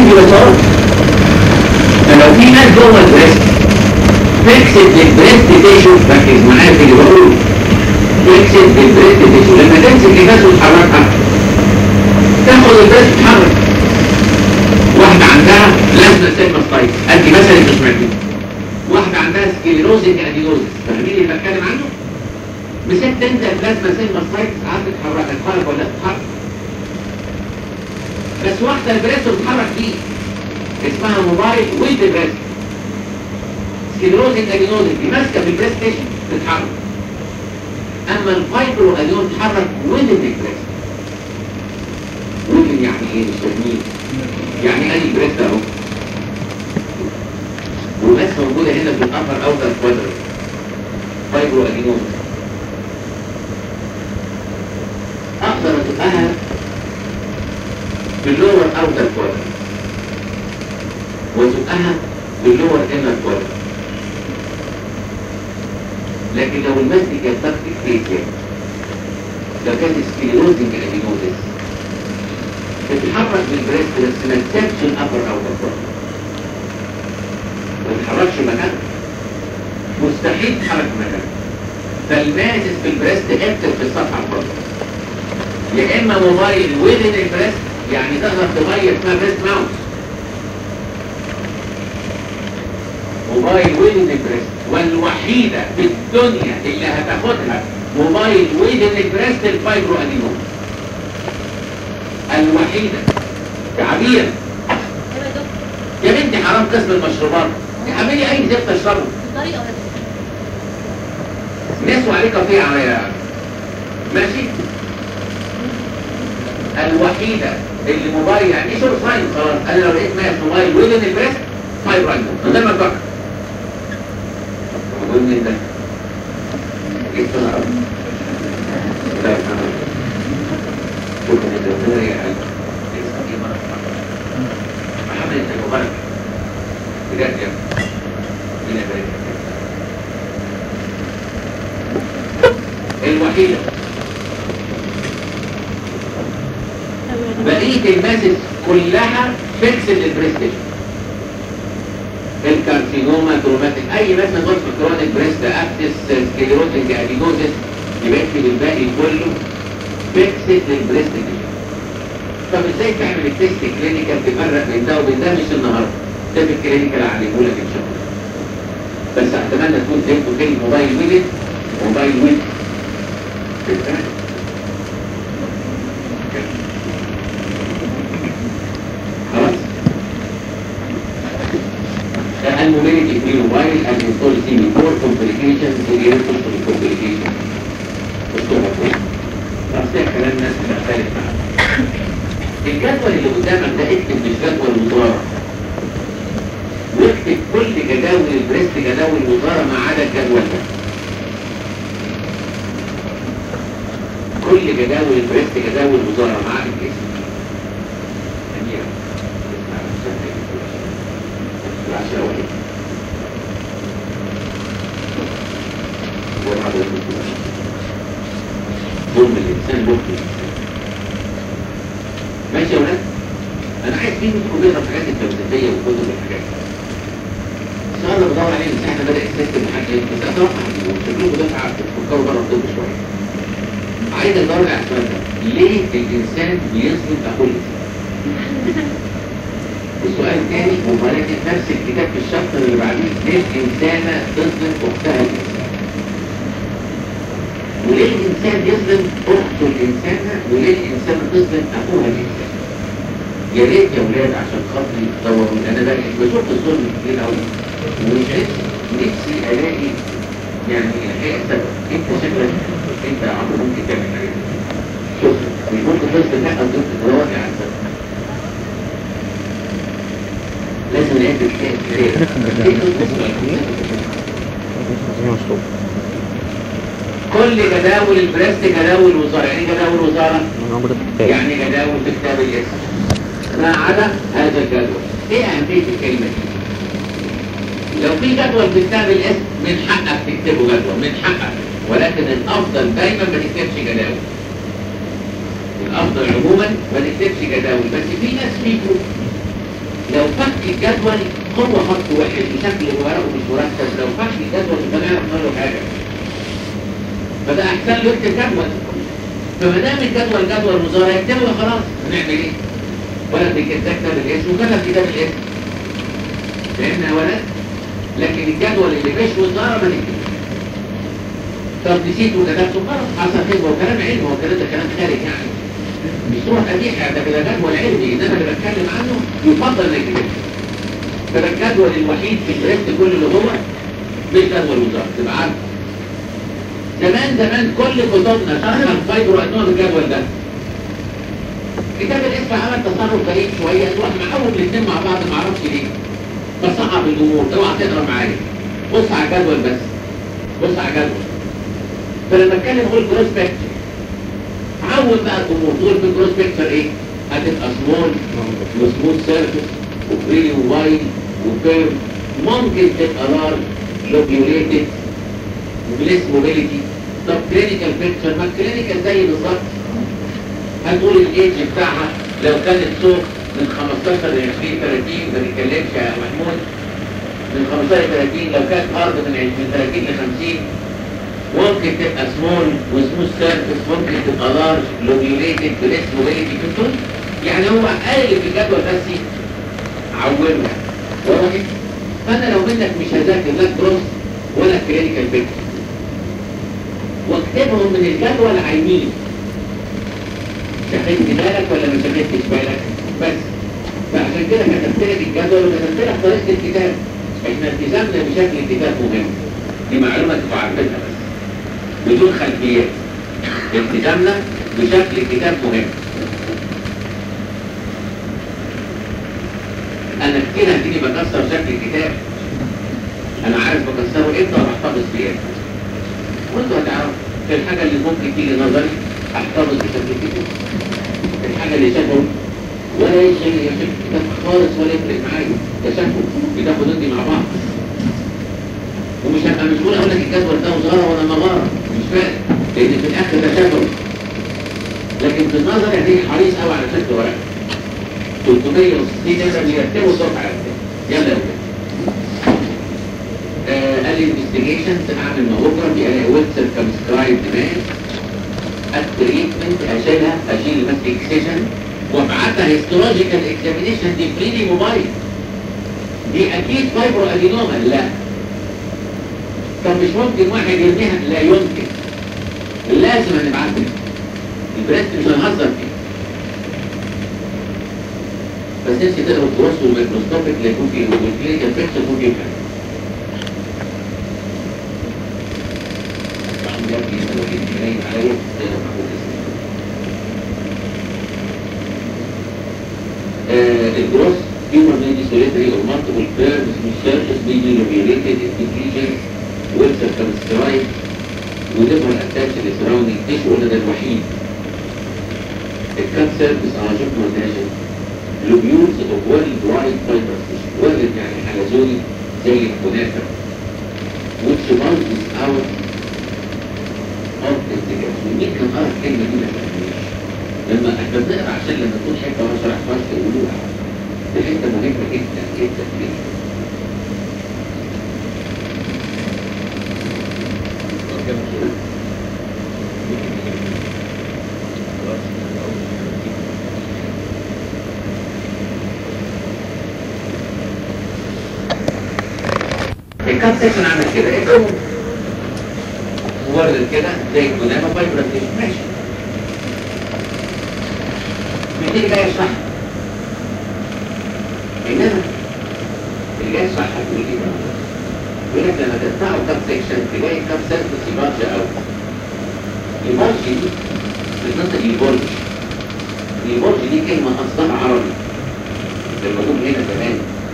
ممكن بس اهو فلو في ناس جوه البريست فيكسد للبريست تيشو ركز معايا في اللي بقوله فيكسد للبريست تيشو لما تمسك الناس وتحركها تاخد البريست تتحرك واحدة عندها لازمة سيلما سبايك انت مثلا انت سمعتني واحدة عندها سكليروزنج ادينوزس فاهمين اللي بتكلم عنه؟ مسكت انت البلازما سيلما سبايك ساعات تتحرك تتحرك ولا تتحرك بس واحدة البريست بتتحرك فيه اسمها موبايل ويد بريست سكليروزنج ادينوزس دي ماسكة في البريست تيشن تتحرك اما الفايبرو ادينوز تتحرك ويد البريست ممكن يعني ايه مش فاهمين يعني ادي بريست اهو وبس موجودة هنا في الأفر أوتر كوادر فايبرو أدينوز أقدر أزقها باللور أوتر كوادر وأزقها باللور إنر كوادر لكن لو المسك كانت تكتك فيزيا لو كانت سكليروزنج أدينوزس تتحرك بالبريست بس ما تسيبش الأفر أوتر كوادر ما تتحركش مكان مستحيل تتحرك مكان فالماسس في البريست اكتب في الصفحه الفاضيه يا اما موبايل ويدن البريست يعني تقدر تغير اسمها بريست ماوس موبايل ويدن البريست والوحيده في الدنيا اللي هتاخدها موبايل ويدن البريست الفايبرو انيمون الوحيده تعبير يا بنتي حرام قسم المشروبات اعملي اي زفت تشربه بطريقة نسوا عليه قطيعة يا ماشي الوحيدة اللي موبايل يعني ايه شغل ساين خلاص انا لو لقيت ماس موبايل ويلن البريست فايبر عنده من غير ما تفكر بقول مين ده؟ جيت انا أرض لا أنا شوف ان الدكتور يا قلب محمد انت مبارك بجد يا ابني ربنا يبارك لك الوحيدة بقية الماسس كلها فيكس للبريستيشن الكارسينوما تروماتيك اي ماس ما تخش في كرونيك بريست اكتس سكليروتنج ادينوزس يبقى اكتب الباقي كله فيكس للبريستيشن طب ازاي تعمل التيست كلينيكال تفرق بين ده وبين ده مش النهارده ده في الكلينيكال هعلمه لك ان شاء الله بس اتمنى تكون فهمتوا كلمه موبايل ويلد موبايل ويلد خلاص الموبيليتي في الموبايل and install سي بي 4 complications related to the complication اكتبها فوق بس ده كلام ناس بتختلف معاه الجدول اللي قدامك ده اكتب مش جدول وزاره واكتب كل جداول البريست جداول الوزاره ما عدا الجدول ده كل جداول البريست جداول الوزاره ما عدا الاسم أميرة. العشرة واحد. وبعد الدكتور. ظلم الانسان ممكن ماشي يا ولاد انا عايز فيه منكم بيقرا الحاجات الفلسفيه وكتب الحاجات السؤال اللي بدور عليه من ساعه ما بدا السيستم لحد بس اتوقع انه شكلكم دفع تفكروا بره الطب شويه عايز ادور على السؤال ده ليه الانسان بيظلم اخوه الانسان؟ السؤال الثاني ولكن نفس الكتاب في الشابتر اللي بعديه ليه الانسانه تظلم اختها الانسان؟ وليه الانسان يظلم اخته الانسانه وليه الانسانه تظلم اخوها الانسان؟ يا ريت يا ولاد عشان خاطري تدوروا انا بقى بشوف الظلم كتير قوي ومش نفسي نفسي الاقي يعني الحقيقه سبب انت شكلك انت يا عمرو ممكن تعمل حاجه شوف مش ممكن تصل لا او تدور على السبب لازم نقابل خير كل جداول البريست جداول وزارة يعني إيه جداول وزارة يعني جداول في كتاب الاسم ما عدا هذا الجدول ايه اهمية الكلمة دي لو في جدول في كتاب الاسم من حقك تكتبه جدول من حقك ولكن الافضل دايما ما تكتبش جداول الافضل عموما ما تكتبش جداول بس في ناس فيكم لو فك الجدول هو خط واحد وشكله ورقه مش مرتب لو فك الجدول مش هنعرف نعمل حاجه فده احسن له يكتب جدول فما دام الجدول جدول مزارع يكتبه خلاص هنعمل ايه؟ ولد كتب الاسم وكتب كتاب الاسم فهمنا يا ولد؟ لكن الجدول اللي مش وزاره ما نكتبش طب نسيت وكتبته خلاص حصل خير هو كلام علمي هو كلام ده كلام خارج يعني مش تروح تبيح ده كده جدول علمي انما اللي بتكلم عنه يفضل انك تكتبه فده الجدول الوحيد في الدرس كل اللي هو مش جدول وزاره تبقى عارف زمان زمان كل كتبنا شرح الفايبر وقتنا بالجدول ده كتاب الاسم عمل تصرف غريب شويه تروح معود الاثنين مع بعض ما اعرفش ليه بصعب الامور اوعى تقرا معايا بص على الجدول بس بص على الجدول فلما اتكلم اقول كروس بيكتشر عود بقى الامور تقول في كروس بيكتشر ايه؟ هتبقى سمول وسموث سيرفيس وفري ووايد وكيرف ممكن تبقى لارج لوبيوليتد وبليس موبيليتي طب كلينيكال بيكتشر ما الكلينيكال زي بالظبط هتقول الايدج بتاعها لو كانت سوق من 15 ل 20 30 ما نتكلمش يا محمود من 15 ل 30 لو كانت ارض من من 30 ل 50 ممكن تبقى سمول وسموث سيرفيس ممكن تبقى لارج لوبيوليتد بريس موبيليتي كنترول يعني هو قال في الجدول بس عودنا واضح فانا لو منك مش هذاكر لا كروس ولا كلينيكال بيكتشر واكتبهم من الجدول عينين شغلت بالك ولا ما شغلتش بالك بس فعشان كده كتبت لك الجدول وكتبت لك طريقه الكتاب احنا التزامنا بشكل الكتاب مهم دي معلومه تبقوا عارفينها بس بدون خلفيات التزامنا بشكل الكتاب مهم انا كتير هتيجي بكسر شكل الكتاب انا عارف بكسره امتى وبحتفظ بيه وانتوا هتعرفوا في الحاجه اللي ممكن تيجي نظري احتفظ بشكل الكتاب الحاجه اللي شافه ولا يشغل يشغل الكتاب خالص ولا يفرق معايا تشافه كتاب وضدي مع بعض ومش هبقى مشغول اقول لك الجدول ده وزاره ولا مغاره مش فارق لان في الاخر ده شافه لكن في النظر هتيجي حريص قوي على شكل ورقه 360 نمره بيرتبوا صوت على الكتاب يلا يا ولاد قال لي انفستيجيشنز اعمل ماموجرافي الاقي ويل سيركمسكرايب دماغ التريتمنت اشيلها اشيل الماس اكسيشن وابعتها هيستولوجيكال اكزامينيشن دي فريدي موبايل دي اكيد فايبرو ادينوما لا طب مش ممكن واحد يرميها لا يمكن لازم هنبعتها البريست مش هنهزر فيه بس انت تقدر تبص الميكروسكوبيك اللي يكون فيه والكلينيكال بيكتشر يكون فيه حاجه الجروس humor may be solitary or multiple curves which surface may be remunerated in diffusion with circumscribed وليفر attached to the surrounding tissue ولا ده الوحيد الكات سيرفيس انا شفت ما قلتهاش لوبيولز اوف ويل درايد فايبرز ويل يعني حلزوني زي الكنافه which bulges out of the مين كان قرا الكلمه دي ما فهمنيش لما احنا بنقرا عشان لما تكون حته وانا شرح فاش يقولوها دي حته مهمه جدا جدا جدا الكاب سيكشن عامل كده ايه مورد كده زي الكنافه فايبر ماشي محتاج بقى يشرح انما اللي جاي يشرح هتقول ايه بقى؟ يقول لك لما تقطعوا كاب سيكشن تلاقي كاب سيرفيس يبرج قوي البرج دي بتنطق البرج البرج دي كلمه اصلها عربي لما جم هنا زمان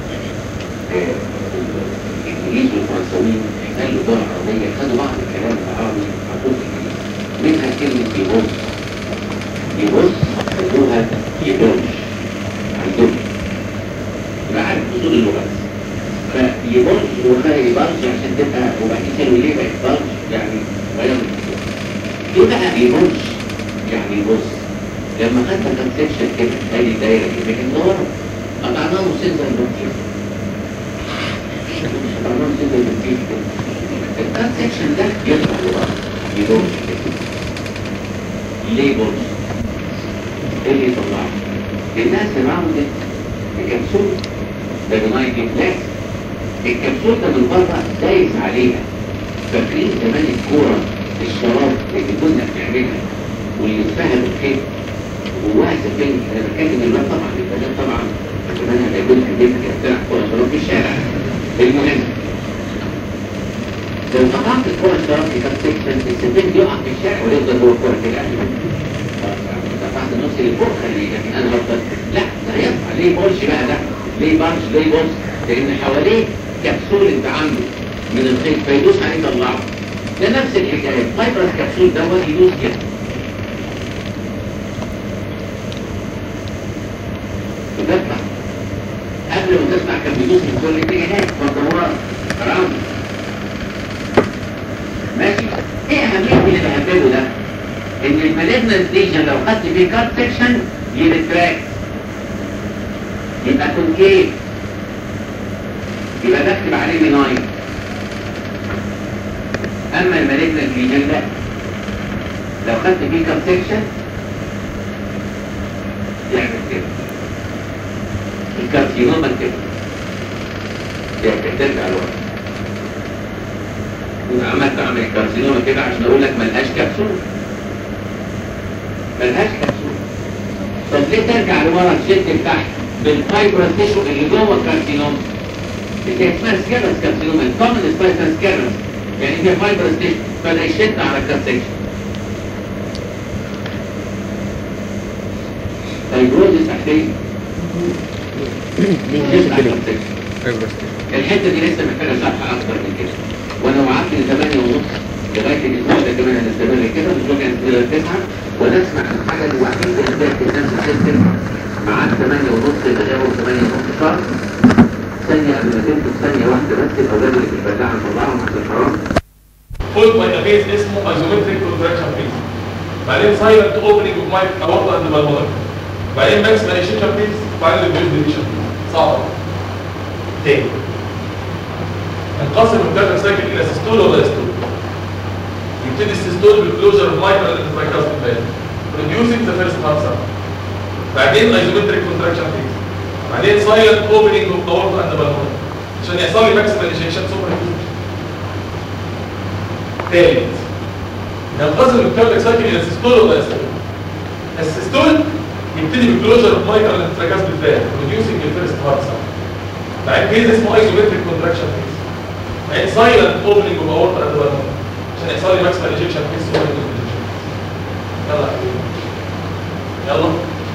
الانجليز والفرنساويين قالوا لغه عربيه خدوا بعض الكلام العربي حطوه في الانجليزي منها كلمه يبرج يبرج خدوها يبرج عندهم يبقى عارف اصول اللغات فيبرج وخلي يبرج عشان تبقى وبعدين كانوا ليه بقت برج يعني غير ايه بقى يبرج يعني بص لما خدت كونسبشن كده ادي دايره كده كان ورا قطعت نانو سيجنال بروتين نانو سيجنال بروتين الكات سيكشن ده يطلع لورا يدور ليبلز ايه اللي يطلعه؟ الناس راوندد بكبسول ده بنايت بلاس الكبسول ده من بره دايس عليها فاكرين زمان الكوره الشراب اللي كنا بنعملها واللي فيها بالخير جواها سفين انا بتكلم الواد طبعا البنات طبعا زمان هيقول لك انت بتلعب كوره شراب في الشارع المهم لو قطعت الكوره الشراب في كام سكشن السفين بيقع في الشارع ويفضل هو الكوره كده قطعت نص الكوره خليه لكن انا هفضل لا ده هيطلع ليه بولش بقى ده ليه بانش ليه بولش لان حواليه كبسول انت عنده من الخيط فيدوس عليه يطلعه ده نفس الحكايه فايبرس كبسول دوت يدوس كده وتطلع قبل ما تطلع كان بيدوس من كل الاتجاهات فالدوران راوند ماشي ايه اهميه اللي بهبله ده ان المالجنس ليجن لو خدت فيه كات سيكشن يريتراكت يبقى كونكيف يبقى بكتب عليه بناين اما المالجنس ليجن لا لو خدت فيه كات سيكشن يعمل كده الكارسينوما كده يعني ترجع لورا انا عملت اعمل الكارسينوما كده عشان اقول لك ملهاش كبسول ملهاش كبسول طب ليه ترجع لورا تشد لتحت بالفايبرس تيشو اللي جوه الكارسينوما اللي اسمها سكيرس كارسينوما الكومن اسمها سكيرس يعني فيها فايبرس تيشو فده يشد على الكارسيكشن فايبروزس تحتيه الحته دي لسه محتاجه شرح اكتر من كده وانا وعدت ل 8 ونص لغايه الاسبوع ده كمان هنستمر كده الاسبوع كان الى 9 ونسمع الحاجه الوحيده اللي فيها التزام سيستم معاك 8 ونص تجاوب 8 ونص شهر ثانيه قبل ما تنتج ثانيه واحده بس الاولاد اللي في البلاعه نطلعهم عشان حرام فول مايكافيز اسمه ايزومتريك كونتراكشن فيز بعدين سايلنت اوبننج اوف مايك اورتا اند بالمونر بعدين ماكس مانيشيشن فيز بعدين البيوز ديفيشن صعبه تاني انقسم الكارdiac سايكل الى سيستول ودايستول يبتدي السيستول بالكلوجر اوف مايكرو انترايكاست فالف reducing the first heart sound بعدين ايزومتريك كونتراكشن فيز بعدين سايلنت اوبننج اوف اورتا اند بالمونر عشان يحصل لي ماكس مانيشيشن سوبر ثالث ينقسم الكارdiac سايكل الى سيستول ودايستول السيستول يبتدي بالكلوجر اوف مايكرو انترايكاست فالف reducing the first heart sound بعدين فيز اسمه ايزومتريك كونتراكشن فيز بعدين سايلنت اوبننج اوف اورتا اند بالمونر عشان يحصل لي ماكسيمال ايجكشن فيز سوبر يلا يا حبيبي يلا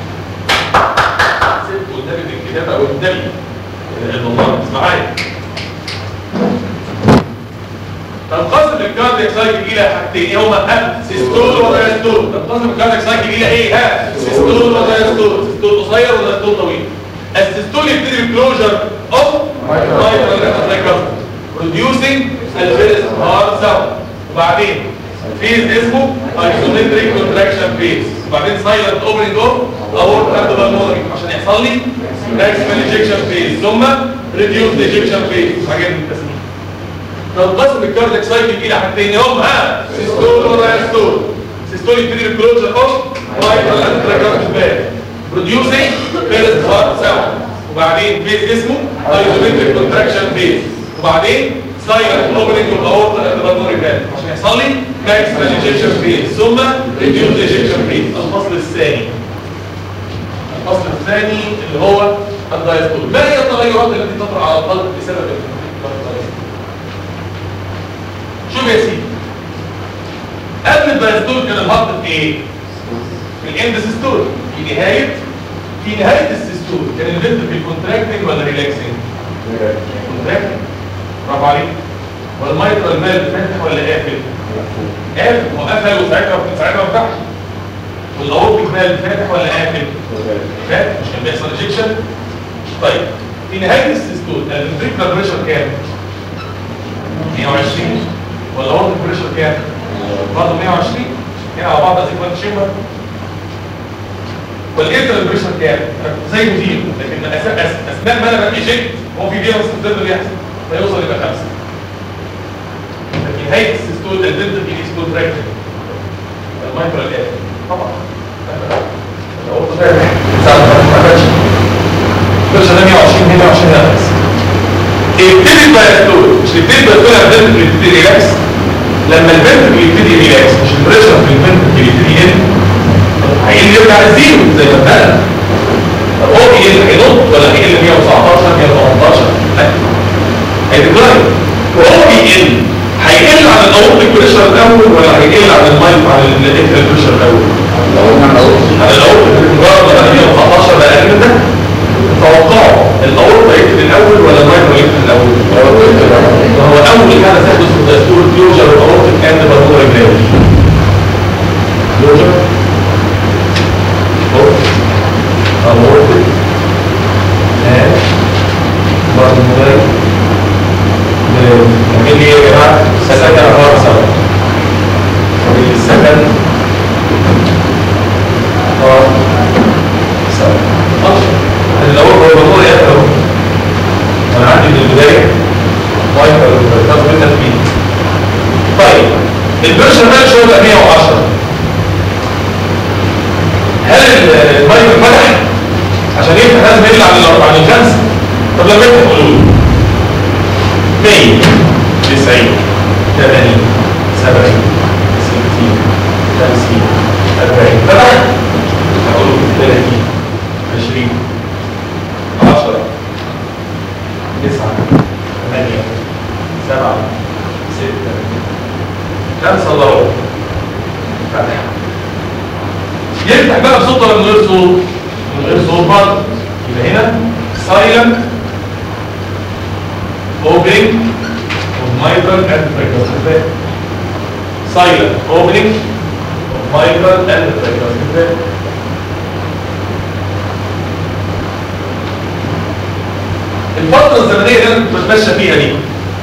سيب قدامي في الكتابه قدامي الموضوع معايا تنقسم الكاردياك سايكل الى حاجتين ايه هما ها سيستول ودايستول تنقسم الكاردياك سايكل الى ايه ها سيستول ودايستول سيستول قصير ودايستول طويل السيستول يبتدي بالكلوجر اوف مايكرو بروديوسينج الفيرست هارت ساوند وبعدين فيز اسمه ايزومتريك كونتراكشن فيز وبعدين سايلنت اوبننج اوف اورت اند بالمونري عشان يحصل لي ماكسيمال ايجكشن فيز ثم ريديوس ايجكشن فيز حاجات من التسميه تنقسم الكاردياك سايكل الى حاجتين هم ها سيستول ودايستول سيستول يبتدي بالكلوجر اوف مايكرو انتراكارديال فالف بروديوسينج فيرست هارت ساوند وبعدين فيز اسمه ايزومتريك كونتراكشن فيز وبعدين سايلنت اوبننج اوف اورتا اند بالمونري فالف عشان يحصل لي ماكسيمال ايجكشن فيز ثم ريديوس ايجكشن فيز الفصل الثاني الفصل الثاني اللي هو الدايستول ما هي التغيرات التي تطرأ على القلب بسبب الدايستول شوف يا سيدي قبل الدايستول كان الهارت في ايه؟ في الاند سيستول في نهايه في نهايه السيستول كان الفنت في كونتراكتنج ولا ريلاكسنج؟ كونتراكتنج برافو عليك والمايترال مال فاتح ولا قافل؟ قافل هو قفل وساعتها ساعتها ما فتحش والاورتيك مال فاتح ولا قافل؟ فاتح مش كان بيحصل ايجكشن؟ طيب في نهايه السيستول الفنتريكولار بريشر كام؟ 120 ولا اورتيك بريشر كام؟ برضه 120 هنا على بعض ازيكوانت شيمبر والانترنال بريشر كام انا كنت زي مدير لكن أس- أس- اثناء ما انا بإيجكت هو في فيروس الدم بيحصل فيوصل يبقى خمسه لكن هيئه السيستول الدلتا دي سيستول تراكشن المايكرو الان طبعا لو قلت فاهم ساعه ما فاتش برشا ده 120 120 نفس ابتدي الدايستول مش ابتدي الدايستول لما البنت بيبتدي ريلاكس لما البنت بيبتدي ريلاكس مش البريشر في البنت بيبتدي يقل هيقل يرجع للزيرو زي ما اتفقنا طب هو بيقل هينط ولا هيقل 119 118 لا هيديكلاين وهو بيقل هيقل عن الاورتيك بريشر الاول ولا هيقل عن المايك عن الانترال بريشر الاول لو قلنا الاورطه عن الاورتيك مجرد ما 119 بقى اقل من ده توقعوا الاورطه يكتب الاول ولا المايكرو يكتب الاول وهو اول حاجه تحدث في الدستور كلوجر الاورتيك اند بالمونري جلاند كلوجر اورتيك اند بالمونري ممكن ليه يا جماعه سكن اربعه سوا السكن اه سوا ماشي الاول هو بالمونري اهو انا عندي من البدايه مايكرو كاز من تثبيت طيب البرشر بقى شو بقى 110 هل المايكرو فتح عشان يفتح لازم يطلع عن الاربعه عن الخمسه طب لما يفتح قولوا لي 100 90 80 70 60 50 40 فتح هقول 30 20 10 تسعة ثمانية سبعة ستة خمسة الله ربع فتح يفتح بقى بصوت ولا من غير صوت؟ من غير صوت برضه يبقى هنا silent opening of mitral and tricuspid silent opening of mitral and tricuspid الفترة الزمنية اللي انا كنت بتمشى فيها دي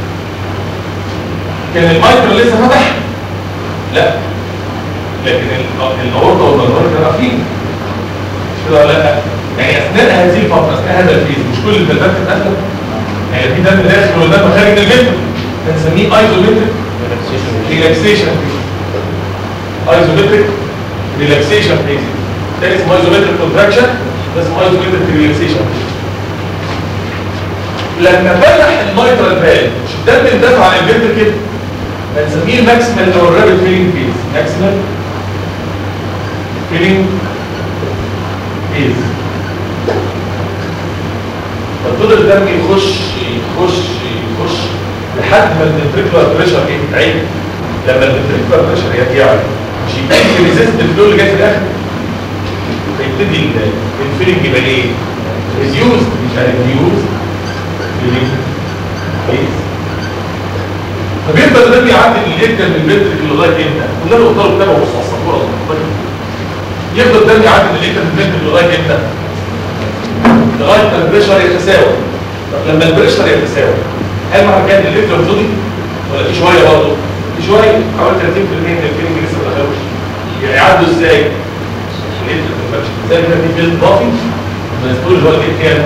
كان المايكرو لسه فتح؟ لا لكن ال- الاورطة والبلغار كانوا قافلين مش كده ولا لا؟ يعني اثناء هذه الفترة اثناء هذا الفيز مش كل البلبات كانت قافلة يعني في دم داخل ودم خارج من الجسم بنسميه ايزومتريك ريلاكسيشن ايزومتريك ريلاكسيشن فيز ده اسمه ايزومتريك كونتراكشن ده اسمه ايزومتريك ريلاكسيشن لما فتح المايترال فالف مش الدم اندفع عن الفنتر كده بنسميه الماكسيمال او الرابid فيلينج فيز ماكسيمال فيلينج فيز فضل الدم يخش يخش يخش لحد ما الفنتريكولار بريشر ايه يتعين لما الفنتريكولار بريشر يعلى مش يبتدي ريزيست الفلو اللي جاي في الاخر فيبتدي ال- الفيلينج يبقى ايه؟ ريديوز مش ريديوز فيلينج فيز فبيفضل الدم يعدي الانتر من الفنتريكل لغايه امتى؟ كلنا قلت له كتابه بص على السبوره يفضل الدم يعدي من الانتر من الفنتريكل لغايه امتى؟ لغايه ما البريشر يتساوى طب لما البريشر يتساوى هل معنى كده ان الليتر فضي ولا في شويه برضه؟ في شويه حوالي 30% من الفيلم لسه ما دخلوش يعني يعدوا ازاي؟ الليتر ما دخلش زي ما في فيلم ضافي المسؤول اللي هو الايه كام؟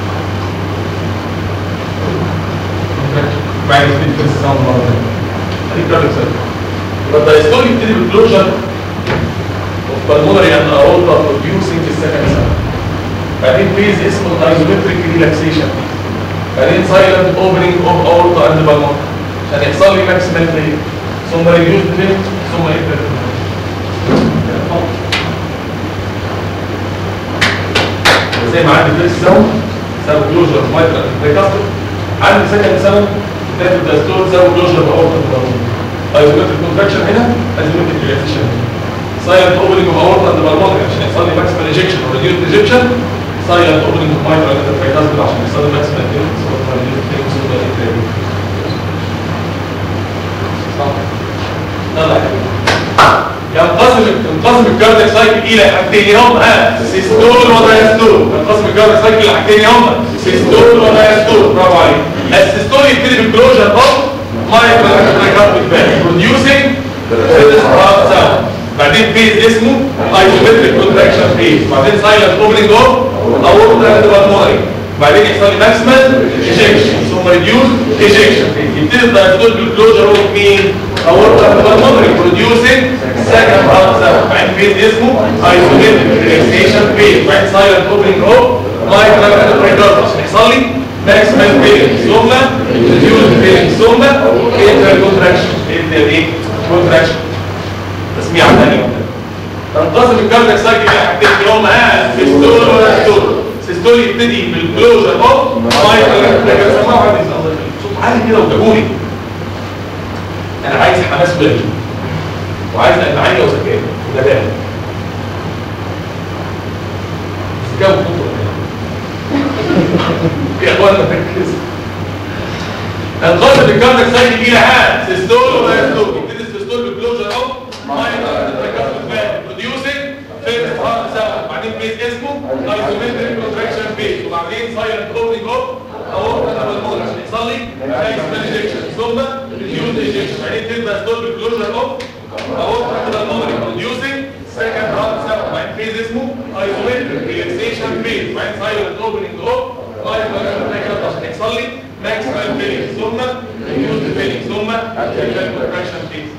بعد يبتدي في الساوند مره ثانيه ادي كارلك سيركل يبقى الدايستول يبتدي بالكلوجر اوف بالمونري اند اورتا بروديوسنج في السكند سنه بعدين فيز اسمه الايزومتريك ريلاكسيشن بعدين سايلنت اوبننج اوف اورتا اند بالمونري عشان يحصل لي ماكسيمال فيل ثم ريديوس فيل ثم انتر زي ما عندي فيرست ساوند ساوند كلوجر مايترال ريكاستر عندي سكند ساوند ده في الدستور ساوند كلوجر اورتا بالمونري ايزومتريك كونتراكشن هنا ايزومتريك ريلاكسيشن سايلنت اوبننج اوف اورتا اند بالمونري عشان يحصل لي ماكسيمال ايجكشن او ريديوس ايجكشن سايلنت اوبننج اوف مايترال ريكاستر عشان يحصل لي ماكسيمال ايجكشن ثم ريديوس صح يلا يا حبيبي ينقسم ينقسم الكاردياك سايكل الى حاجتين هم ها سيستول ودايستول ينقسم الكاردياك سايكل الى حاجتين هم سيستول ودايستول برافو عليك السيستول يبتدي بالكلوجر اوف مايكرو بروديوسنج ساوند بعدين فيز اسمه ايزومتريك كونتراكشن فيز وبعدين سايلنت اوبننج اوف اورتا بالمونري وبعدين يحصل لي ماكسيمال ايجكشن ثم ريديوس ايجكشن يبتدي الدايستول بالكلوجر اوف مين اورتا بالمونري بروديوسنج سكند هارت بعدين فيز اسمه ايزومتريك ريلاكسيشن فيز وبعدين سايلنت اوبننج اوف مايكرو ريدكشن يحصل لي ماكسيمال فيلينج ثم ريديوس فيلينج ثم انتر كونتراكشن انتر ايه كونتراكشن تسميع ثانيه تنقسم الكاردياك سايكل الى حاجتين اللي هم ها سيستول وستول سيستول يبتدي بالكلوجر اوف مايكرو سمعوا حد صوت عالي كده وجابوني انا عايز حماس بلد وعايز ادعيه وذكاء وجبان ذكاء وخطوه يا اخوانا ركزوا القصد الكاردياك سايكل الى ها سيستول وستول يبتدي السيستول بالكلوجر اوف producing فيرست هارت سبب وبعدين بيز اسمه ايزومتريك كونتراكشن بيز وبعدين سايلنت اوبننج اوف اورتا بالمونر عشان يحصل لي ماكسيمال ايجكشن ثم ريديوز ايجكشن بعدين تبدا ستول بالكلوجر اوف اورتا بالمونر producing سكند هارت سبب وبعدين بيز اسمه ايزومتريك ريلاكسيشن بيز وبعدين سايلنت اوبننج اوف عشان يحصل لي ماكسيمال فيلينج ثم ريديوز فيلينج ثم كونتراكشن بيز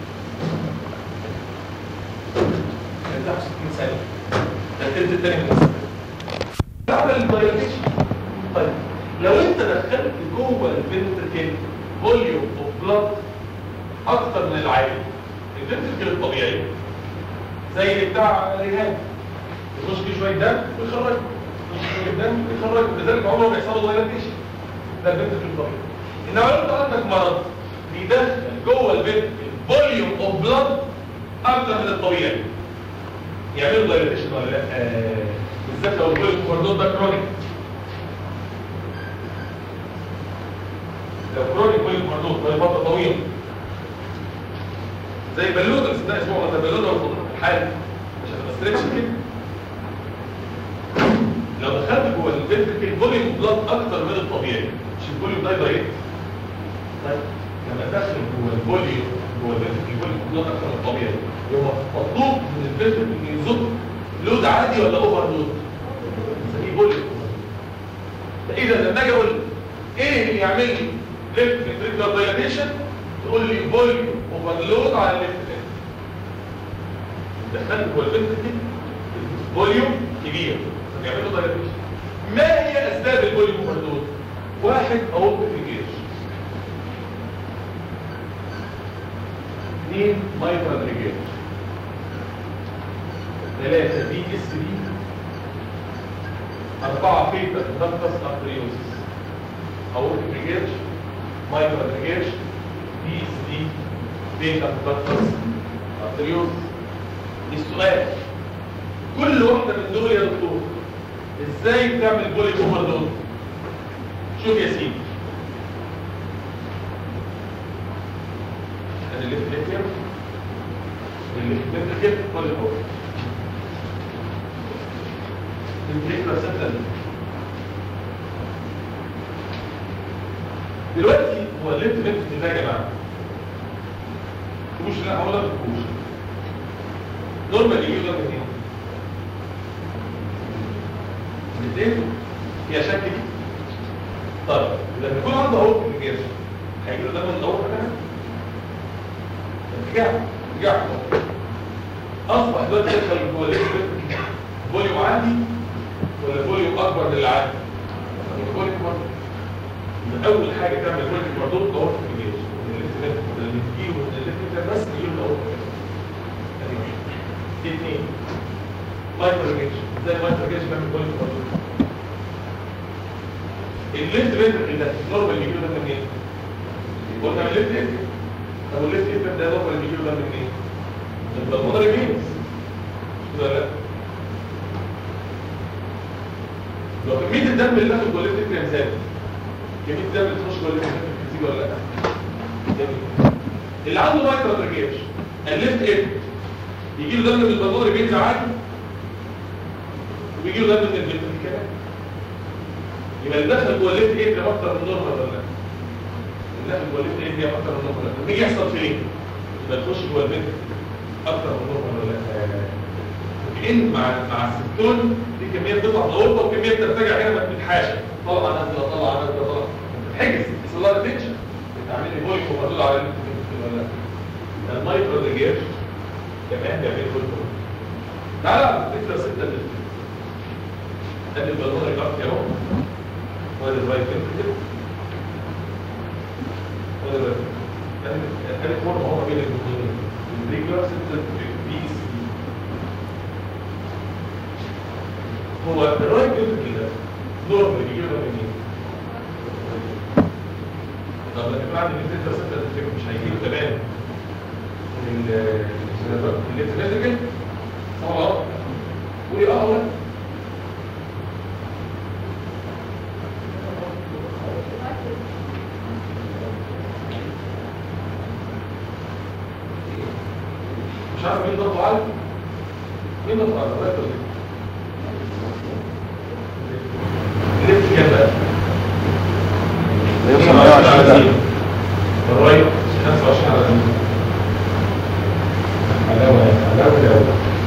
ده 60 ثانية ده التلت التاني من السنة تعمل الدايليشن طيب لو انت دخلت جوه الفنتركل فوليوم اوف بلاد اكتر من العادي الفنتركل الطبيعي زي اللي بتاع ريهان يخش فيه شويه دم ويخرج يخش شويه دم ويخرج لذلك عمره ما يحصل له دايليشن ده الفنتركل الطبيعي انما لو انت عندك مرض بيدخل جوه الفنتركل فوليوم اوف بلاد اكتر من الطبيعي يعملوا دايليتيشن ولا لا آه، بالذات لو الجلوكوز كوردون ده كرونيك لو كرونيك جلوكوز كوردون بقى فتره طويله زي بالونه بس ده اسمه ولا بالونه ولا الحال مش هتبقى ستريتش كده لو دخلت جوه الفنتركل فوليوم بلاد اكتر من الطبيعي مش الفوليوم ده دايركت طيب لما دخل جوه الفوليوم جوه الفنتركل فوليوم بلاد اكتر من الطبيعي هو مطلوب من الفلتر انه يزق لود عادي ولا اوفر لود نسميه فوليوم فاذا لما اجي اقول ايه اللي يعمل لي ليفت فنتريكولار دايلاتيشن تقول لي فوليوم اوفر لود على الليفت دخلت جوه الفنتركل فوليوم كبير فبيعملوا دايلاتيشن ما هي اسباب الفوليوم اوفر لود واحد اورط في الجيش اثنين مايكرو ريجيش ثلاثة بي اس بي أربعة فيتا دكتس أبريوسيس أورك ريجيرش مايكرو ريجيرش بي اس بي فيتا دكتس أبريوسيس السؤال كل واحدة من دول يا دكتور ازاي بتعمل بولي اوفر دول شوف يا سيدي ادي اللي في الليثيوم اللي في الليثيوم كل الاوفر الفكرة ثابتة دلوقتي هو الليفت ليفت ده يا جماعه مش لا هقول لك مش نورمال يجي لك منين الاثنين هي شكل دي طيب لما يكون عنده اهو في الجيش هيجي له دم من الاول كده رجع رجع اصبح دلوقتي يدخل جوه الليفت فوليوم عندي ولا فوليوم اكبر من اللي عندي فوليوم اكبر من اول حاجه تعمل فوليوم مردود دور في الجيش اللي تجيله اللي بس تجيله دور اثنين مايكرو جيش زي مايكرو جيش بيعمل فوليوم مردود الليفت فينتركل ده نورمال بيجيله ده منين؟ قلنا من الليفت فينتركل طب الليفت فينتركل ده نورمال بيجيله ده منين؟ من البلمونري فينز ولا لا؟ لو كمية الدم اللي داخل جوه الليفت فينتركل ثابت كمية الدم اللي تخش جوه الليفت فينتركل بتزيد ولا لا؟ جميل اللي عنده مايكرو ترجيش الليفت ايه؟ يجي له دم من البلمونري فينز عادي ويجي له دم من الليفت كمان يبقى اللي دخل جوه الليفت ايه اكتر من نورمال ولا لا؟ اللي دخل جوه الليفت ايه اكتر من نورمال لما يجي يحصل فين؟ يبقى تخش جوه البنت اكتر من نورمال ولا لا؟ ان مع مع السيستول دي كميه بتطلع من الاورطه وكميه بترتجع هنا ما بتتحاشى طبعا نازله طبعا نازله طبعا بتتحجز بس الله ريتنشن بتعمل لي بويك ومدلول على اللي ولا لا المايكرو ريجير كمان بيعمل بويك تعالى فكره سته اللي ادي البالونه يقف اهو وادي الرايت فنتركل وادي الرايت ادي فورم هو ما بين الاثنين الريجولار سته بي سي هو الرايت فنتركل ده نورمال بيجيبه منين؟ طب لما يكون عندي فكره سته تفتكر مش هيجيله تمام من الانترنتركل صح ولا لا؟ قولي اه ولا مش عارف مين ضغطه عالي مين ضغطه عالي الله يخليك لف كام بقى يوصل 120 ده الرايت 25 على اليمين علاوه علاوه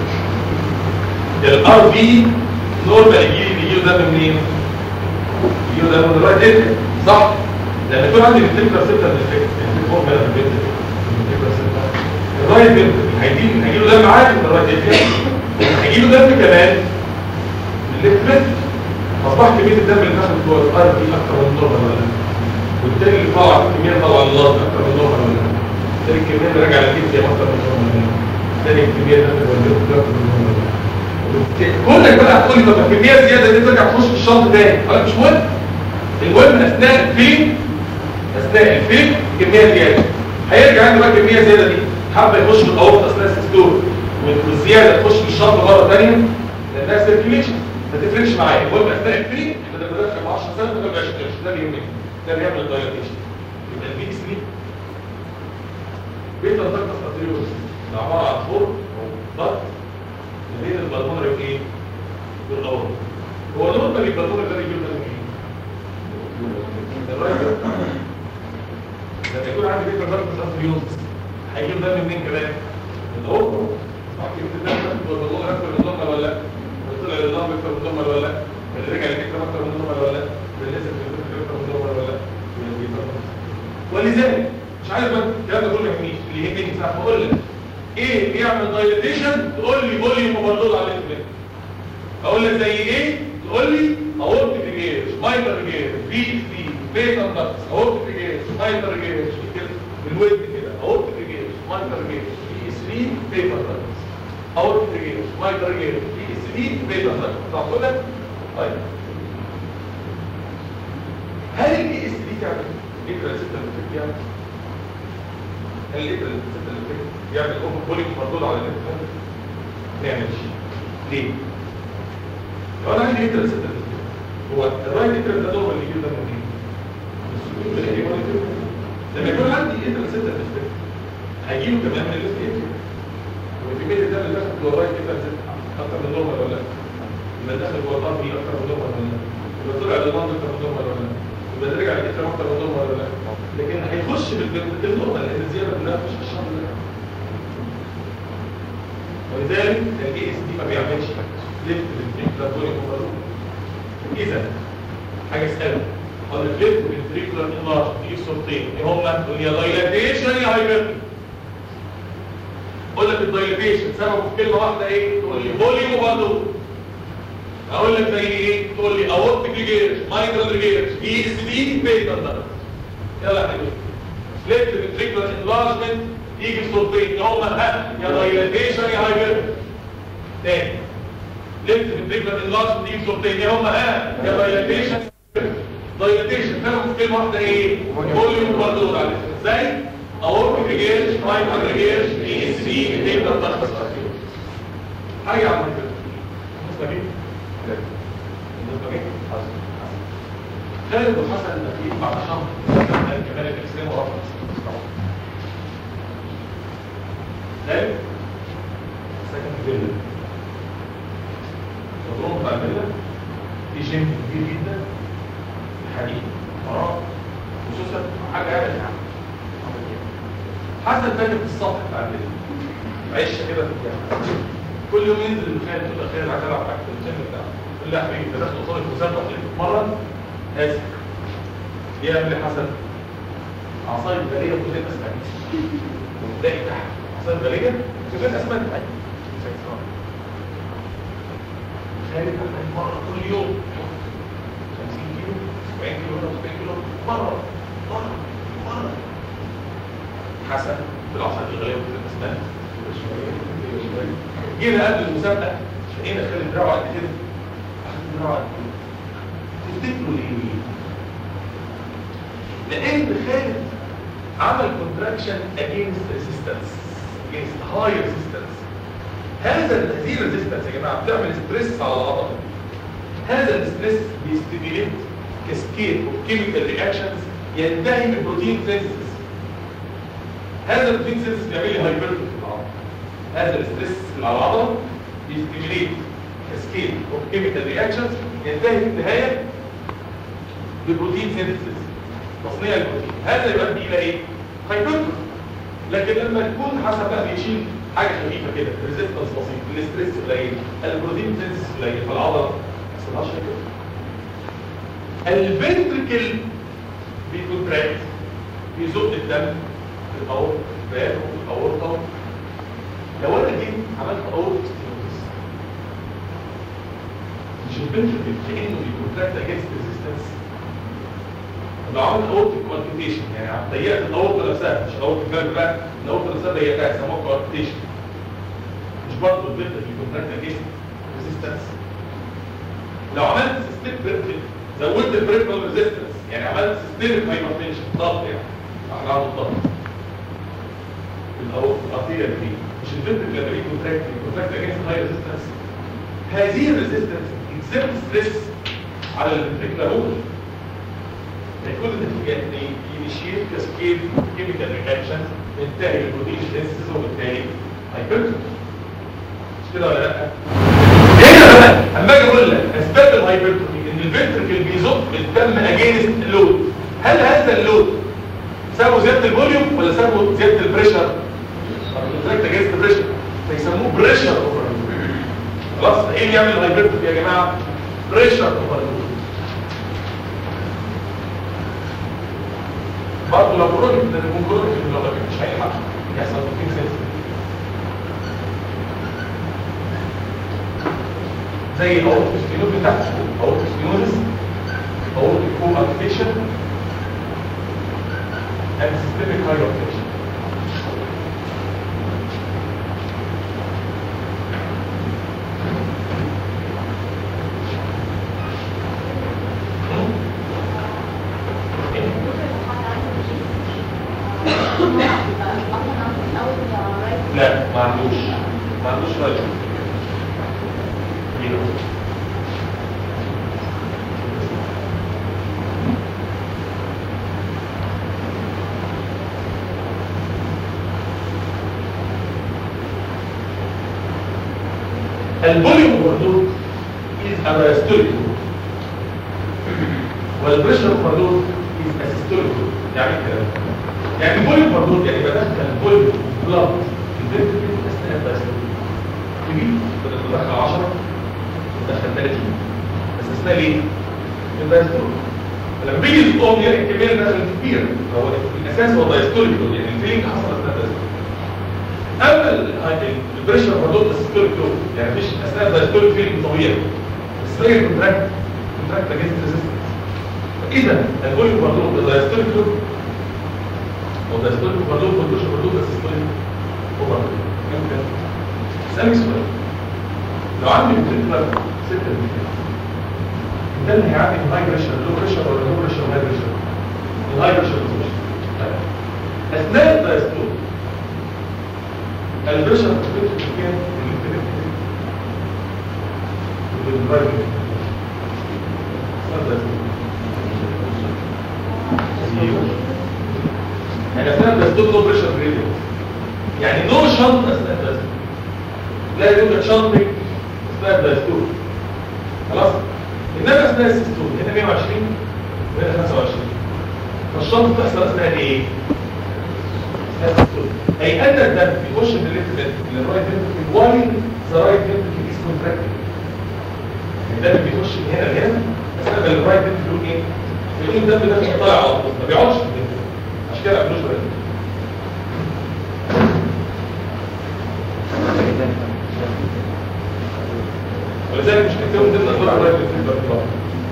علاوه الار في نورمال يجي بيجيله ده منين؟ بيجيله ده من الرايت ايه صح؟ لان يكون عندي الفكره سته من الفكره الفكره من الفكره الفكره سته الرايت بنت هيجي هيجيله دم عادي من الرايت ايه هيجيله دم كمان من الليفت اصبح كميه الدم اللي داخل جوه الار في اكتر من النورمال ولا لا؟ والتاني اللي طالع كميه طالعه للارض اكتر من النورمال ولا لا؟ التاني الكميه اللي راجعه للكيس اكتر من النورمال ولا لا؟ التاني الكميه اللي داخل جوه اكتر من النورمال ولا لا؟ كلك بقى هتقول لي طب الكميه الزياده دي ترجع تخش في الشنط تاني ولا مش مهم المهم اثناء الفيل اثناء الفيل كميه زياده هيرجع عندي بقى الكميه الزياده دي حابه يخش في الاورط اثناء السيستول والزياده تخش في الشنط مره ثانيه لانها سيركيليشن ما تفرقش معايا المهم اثناء الفيل احنا ده بنركب 10 سنه ما بيرجعش ده اللي يهمني ده اللي يعمل الدايلاتيشن يبقى البي اس 3 بيتا تكتس اتريوس ده عباره عن خرم او ضغط ما بين البلمونري وايه؟ والاورط هو نورمال البلمونري ده بيجيب ده منين؟ الراجل لما يكون عندي بيتا تكتس اتريوس هيجيب ده منين كمان؟ من الاورط صح كده ده ده البلمونري اكتر من نورمال ولا لا؟ طلع النظام اكتر من نورمال ولا لا؟ اللي رجع للفكره اكتر من نورمال ولا لا؟ اللي لسه في الفكره اكتر من نورمال ولا لا؟ ولذلك مش عارف بقى الكلام ده كله ما يهمنيش اللي يهمني ساعه ما اقول لك ايه بيعمل دايليتيشن تقول لي فوليوم اوفرلود على الانفلام اقول لك زي ايه تقول لي اورتيك ريجيرش مايتر ريجيرش في في بيتا داكس اورتيك ريجيرش مايتر ريجيرش كده بالود كده اورتيك ريجيرش مايتر ريجيرش في 3 بيتا داكس اورتيك ريجيرش مايتر ريجيرش في 3 بيتا داكس تعرفوا لك طيب هل الاي اس دي تعمل ليترال سيستم بتعمل هل ليترال سيستم بيعمل اوفر بوليك مردود على الانفلام ما يعملش ليه لو انا عندي ليترال سيستم هو الرايت ليترال ده نورمال يجي ده منين لما يكون عندي ليترال سيستم هيجيله كمان من الليفت ايتريوم وكميه الدم اللي داخل جوه الرايت ليترال سيستم اكتر من نورمال ولا لا يبقى داخل جوه الارض اكتر من نورمال ولا لا يبقى طلع للمنطقه اكتر من نورمال ولا لا يبقى ترجع للإثر أكتر من نورمال ولا لا لكن هيخش بالنورمال لأن الزيادة كلها مش في الشهر ده ولذلك الاي اس دي ما بيعملش ليفت للفريكولار اوفرلود إذا حاجة اسألها قال الليفت للفريكولار انلارج في صورتين ايه هما؟ يا دايلاتيشن يا هايبرتي اقول لك الدايلاتيشن سببه في كلمة واحدة ايه؟ تقول لي فوليوم اوفرلود اقول لك زي ايه تقول لي اورتيك ريجيرش مايكرو ريجيرش اي اس دي بيتا ده يلا يا حبيبي ليفت فينتريكولار انلارجمنت يجي بصورتين يا هما ها يا دايلاتيشن يا هايبر تاني ليفت فينتريكولار انلارجمنت يجي بصورتين يا هما ها يا دايلاتيشن دايلاتيشن فرقوا في كلمه واحده ايه فوليوم برضه عليه ازاي اورتيك ريجيرش مايكرو ريجيرش اي اس دي بيتا ده حاجه يا عم كده مستقيم خالد وحسن الأخير بعد شهر كان كمان الإسلام ورفض خالد ساكن في فيلا الروم بتاع الفيلا في جيم كبير جدا حديد فراغ خصوصا حاجة يعني حسن تاني في السطح بتاع الفيلا عيش كده في الجامعة كل يوم ينزل المخيل تقول له خير عايز العب تحت الجيم بتاعه يقول له يا حبيبي انت داخل قصاد المسابقه تحلف تتمرن اسف ايه يا ابني حسن عصايه غاليه وكلنا اسمها وتلاقي تحت عصايه غاليه كلنا اسمها خالد محتاج مرة كل يوم 50 كيلو 70 كيلو ولا 70 كيلو مرة مرة مرة حسن بالعصا الغالية وكل الأسنان جينا قبل المسابقة لقينا خالد دراعه قد كده أخذ دراعه قد كده تفتكروا ليه؟ لأن خالد عمل كونتراكشن against resistance against high resistance هذا هذه الريزيستنس يا جماعه بتعمل ستريس على العضله هذا الستريس بيستيميليت كاسكيد اوف كيميكال رياكشنز ينتهي بالبروتين سينثيسيس هذا البروتين سينثيسيس بيعمل لي هايبرتروفي في العضله هذا الستريس على العضله بيستيميليت كاسكيد اوف كيميكال رياكشنز ينتهي في النهايه ببروتين سينثيسيس تصنيع البروتين هذا يؤدي الى ايه؟ هايبرتروفي لكن لما يكون حسب بقى بيشيل حاجه خفيفه كده ريزيستنس بسيط الاستريس قليل البروتين سنسس قليل فالعضله ما يحصلهاش كده الفنتركل بيكونتراكت بيزق الدم في الاورط في الاورطه لو انا جيت عملت اورط مش الفنتركل كانه بيكونتراكت اجينست ريزيستنس لو عملت اورط كوانتيتيشن يعني ضيقت الاورطه نفسها مش الاورط الجنب بقى الاورطه نفسها ضيقتها يسموها كوانتيتيشن مش برضه البنت اللي كونتراكت اجينست ريزيستنس لو عملت سيستم زودت البريفرال ريزيستنس يعني عملت سيستمك هايبرتنشن ضغط يعني احنا عنده ضغط الاورط الارتيريا دي مش البنت اللي لما كونتراكت كونتراكت اجينست هاي ريزيستنس هذه الريزيستنس اكزيبت ستريس على الفنتريكولار وول يكون النتيجة ان ينشيت كاسكيد كيميكال رياكشن ينتهي البروتين سينثيسيس وبالتالي هايبرتروفي مش كده ولا لا؟ هنا بقى اما اجي اقول لك اسباب الهايبرتروفي ان الفنتركل بيزق الدم اجينست اللود هل هذا اللود سببه زياده الفوليوم ولا سببه زياده البريشر؟ الفنتركل اجينست بريشر فيسموه بريشر اوفر خلاص ايه اللي يعمل الهايبرتروفي يا جماعه؟ بريشر اوفر برضه لو كرونيك ده يكون كرونيك في اللغه مش اي حاجه يحصل في سيلز زي الاورتيك سكليروز بتاعته اورتيك سكليروز اورتيك كو ارتيشن and systemic hypertension لا ما عندوش ما عندوش رجل الفوليوم اوفردوز is a diastolic والبريشر اوفردوز is a systolic يعني إيه الكلام يعني الفوليوم اوفردوز يعني بدخل الفوليوم بلاد البنت اثناء الدايستوليك تجيب بدل ما تدخل 10 تدخل 30 بس اثناء ليه؟ الدايستوليك لما بيجي الصوم يعني الكميه اللي دخلت كبيره هو الاساس هو الدايستوليك يعني الفيلينج حصل اثناء الدايستوليك اما ال- البريشر هردود السيستوليك لود يعني مفيش اثناء الدايستوليك فيلينج طبيعي بس باقي الكونتراكت كونتراكت اجينست ريزيستنس اذا الفوليوم هردود الدايستوليك لود هو الدايستوليك هردود والبريشر هردود السيستوليك اوفر ممكن اسالك سؤال لو عندي فنتريكولار سيستم ده اللي هيعدي من هاي بريشر لو بريشر ولا لو بريشر ولا هاي بريشر الهاي بريشر بوزيشن اثناء الدايستول البريشر بتبقى في كام يعني اثناء الدايستول لو بريشر جريدينت يعني نو شنط اثناء الدايستول لا يوجد شنطك اثناء الدايستول خلاص انما اثناء السيستول هنا 120 وهنا 25 فالشنط بتحصل اثناء ايه؟ اي ان الدم بيخش من الليفت فنتركل للرايت فنتركل وايل ذا رايت فنتركل از كونتراكتد الدم بيخش من هنا لهنا بس انا الرايت فنتركل يقول ايه؟ يقول الدم ده مش طالع على طول ما بيقعدش في الدم عشان كده ما بيعملوش برد ولذلك مش كتير من ضمن الدور على الرايت فنتركل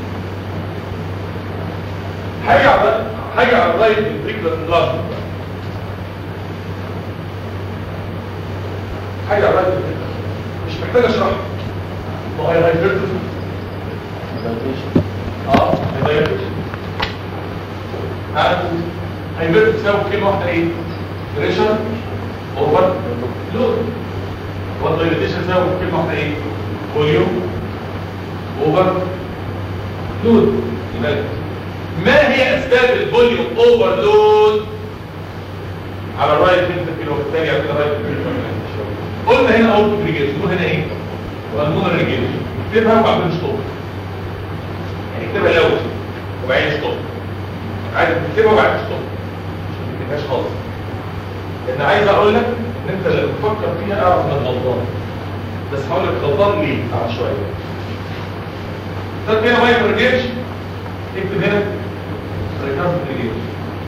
حاجه على حاجه على الرايت فنتركل انلارجمنت حاجة على الرايت مش محتاج اشرح ما هو هيفرد اه هيفرد هيفرد تساوي كلمة واحدة ايه بريشر اوفر لود والدايليتيشن تساوي كلمة واحدة ايه فوليوم اوفر لود يبقى ما هي اسباب الفوليوم اوفر لود على الرايت فنتركل وبالتالي على الرايت فنتركل قلنا هنا اوت ريجيشن هنا ايه والمونر ريجيشن اكتبها وبعدين ستوب يعني اكتبها الاول وبعدين ستوب عايز تكتبها وبعدين ستوب مش ما تكتبهاش خالص لان عايز اقول لك ان انت اللي بتفكر فيها اعرف انك غلطان بس هقول لك غلطان ليه بعد شويه طب هنا مايكرو ريجيشن اكتب هنا ريكارد ريجيشن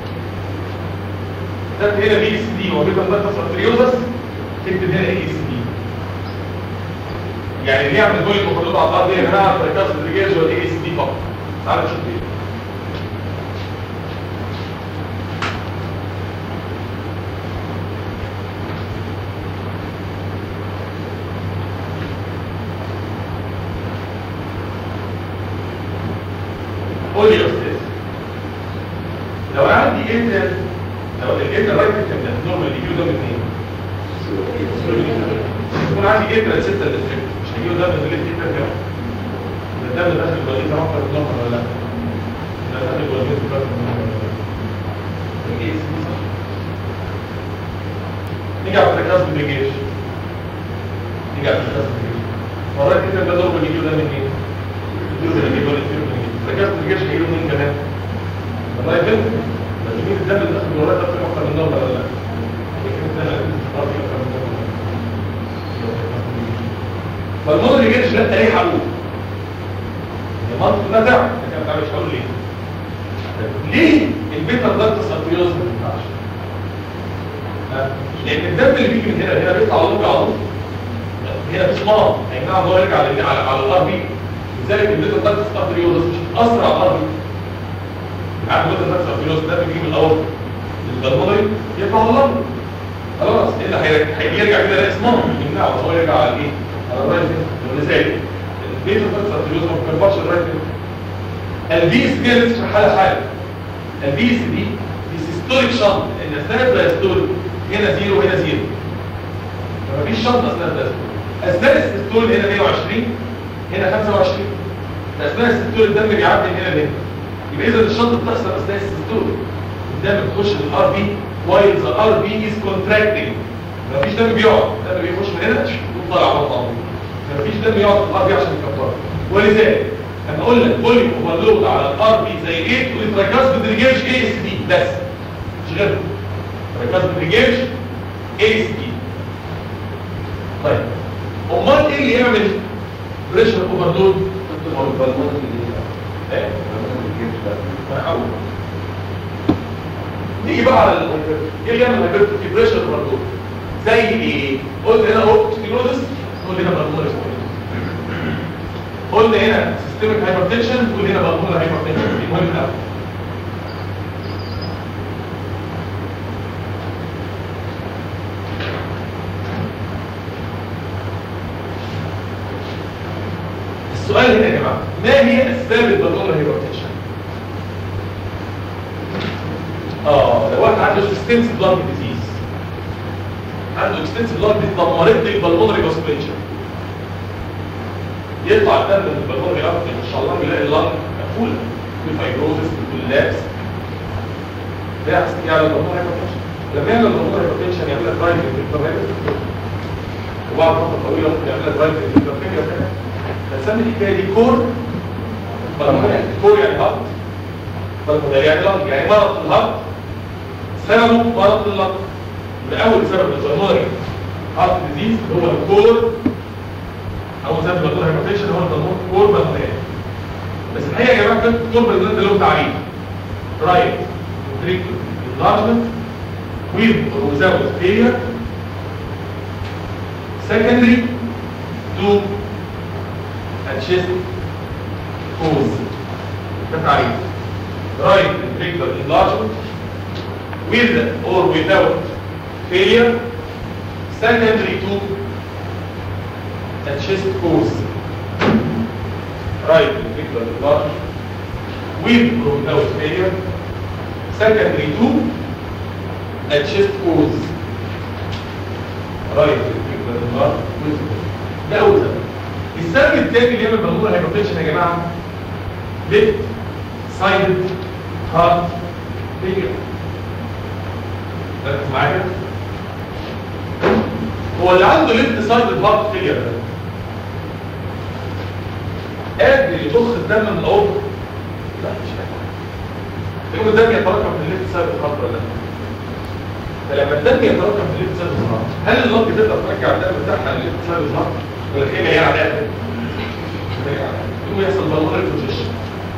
ده هنا بي اس دي وبيبقى المركز ارتريوزس تكتب هنا اي اس دي يعني اللي يعمل بوينت وخطوط على الارض يا جماعه الركاز الرجاج هو الاي اس دي فقط تعالوا نشوف ايه قول لي يا استاذ لو انا عندي ايه لو الايه الرايت كان نورمال يجيو ده من ايه يكون عندي جبرة ستة ديستريكت مش هجيبه ده من الليل جبرة كام ده ده داخل الوليد ده مفرد نوم ولا لا ده داخل الوليد مفرد نوم نيجي على التكاس بالجيش نيجي على التكاس بالجيش مرات كده ده ضرب الجيو ده من ايه الجزء اللي جيبه الجيو من ايه التكاس بالجيش هيجيبه من كمان والله يفهم بس مين الدم اللي داخل الوليد ده في مفرد النوم ولا لا فالموضوع اللي جيتش لا ليه حلول المنطق ده تعب لكن ما مش هقول ليه ليه البيتا ضغط سلفيوز ما ينفعش لان الدم اللي بيجي من هنا هنا بيطلع على طول على طول هنا في صمام اي نعم هو يرجع على على الار بي لذلك البيتا ضغط سلفيوز مش اسرع الار بي عارف البيتا ضغط سلفيوز ده بيجي من الاول البلمونري يطلع على الار خلاص ايه اللي هيرجع كده يلاقي صمام يمنعه هو يرجع على ايه على الرايت ولذلك البيتا ضغط سلفيوز ما بيكبرش الرايت البي اس دي لسه حاله حاله البي اس دي دي سيستوليك شنط ان اثناء الدايستول هنا زيرو وهنا زيرو فمفيش شنط اثناء الدايستول اثناء السيستول هنا 120 هنا 25 اثناء السيستول الدم بيعدي من هنا لهنا يبقى اذا الشنط بتحصل اثناء السيستول الدم بتخش الار بي وايل ذا ار بي از كونتراكتنج مفيش دم بيقعد الدم بيخش من هنا وطلع على الطاوله مفيش دم يقعد في الار بي عشان يكبره ولذلك انا اقول لك فوليوم اوفرلود على الار بي زي ايه والتراكاز بدريجيج اي اس دي بس مش غير تراكاز بدريجيج اي اس دي طيب امال ايه اللي يعمل بريشر اوفرلود ايه أنا هقول. نيجي بقى على الهايبر ايه اللي يعمل هايبر بريشر اوفرلود زي ايه قلت هنا اوبتيكلوزس قلت هنا بالمونري قلنا هنا سيستمك هايبرتنشن قلنا هنا بالمونر هايبرتنشن دي مهم قوي السؤال هنا يا جماعه ما هي اسباب البالمونر هايبرتنشن اه لو واحد عنده سيستمز بلاد ديزيز عنده اكستنسيف بلاد دمرت لي البالمونري فاسكوليتشر يطلع الدم من البلمونري ارتري ان شاء الله يلاقي اللنج مقفوله بالفايبروزس بالكولابس ده يحصل على البلمونري هايبرتنشن لما يعمل البلمونري هايبرتنشن يعمل لك درايف انترفيرنس وبعد فتره طويله ممكن يعمل لك درايف انترفيرنس بنسمي الحكايه دي كور بالمونري كور يعني هارت بالمونري يعني لنج يعني مرض الهارت سببه مرض اللنج ده اول سبب للبلمونري هارت ديزيز هو الكور اول سبب للبلمونري هايبرتنشن هو الكور بالمونري بس الحقيقه يا جماعه كانت الكور بالمونري ده له تعريف رايت ventricular enlargement with or without failure secondary to a chest cause ده تعريف right ventricular enlargement with or without failure secondary to a chest cause right ventricular enlargement with or without failure secondary to a chest cause right ventricular enlargement with ده اول سبب السبب الثاني اللي يعمل بالمونر هايبرتنشن يا جماعه left sided heart failure ركز معايا هو اللي عنده left sided heart failure ده قادر يضخ الدم من العضو لا مش قادر يقوم الدم يتراكم في الليفت سايد الهارت ولا لا فلما الدم يتراكم في الليفت سايد الهارت هل اللنج تقدر ترجع الدم بتاعها للليفت سايد الهارت ولا هي جايه على القلب يقوم يحصل بالمونري كونجيشن